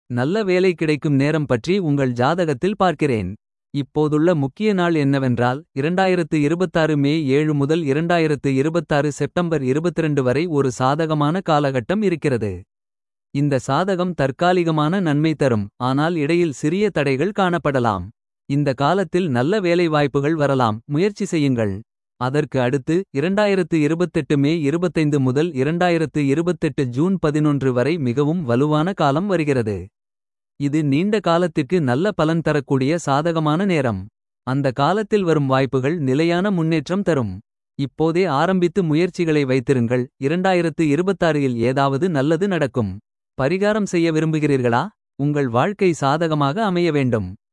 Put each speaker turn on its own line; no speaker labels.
நல்ல வேலை கிடைக்கும் நேரம் பற்றி உங்கள் ஜாதகத்தில் பார்க்கிறேன். இப்போதுள்ள முக்கிய நாள் என்னவென்றால் 2026 மே 7 முதல் 2026 செப்டம்பர் 22 வரை ஒரு சாதகமான காலகட்டம் இருக்கிறது. இந்த சாதகம் தற்காலிகமான நன்மை தரும் ஆனால் இடையில் சிறிய தடைகள் காணப்படலாம். இந்த காலத்தில் நல்ல வேலைவாய்ப்புகள் வரலாம் முயற்சி செய்யுங்கள். அதற்கு அடுத்து 2028 மே 25 முதல் 2028 ஜூன் 11 வரை மிகவும் வலுவான காலம் வருகிறது. இது நீண்ட காலத்திற்கு நல்ல பலன் தரக்கூடிய சாதகமான நேரம். அந்த காலத்தில் வரும் வாய்ப்புகள் நிலையான முன்னேற்றம் தரும். இப்போதே ஆரம்பித்து முயற்சிகளை வைத்திருங்கள் 2026 இல் ஏதாவது நல்லது நடக்கும். பரிகாரம் செய்ய விரும்புகிறீர்களா. உங்கள் வாழ்க்கை சாதகமாக அமைய வேண்டும்.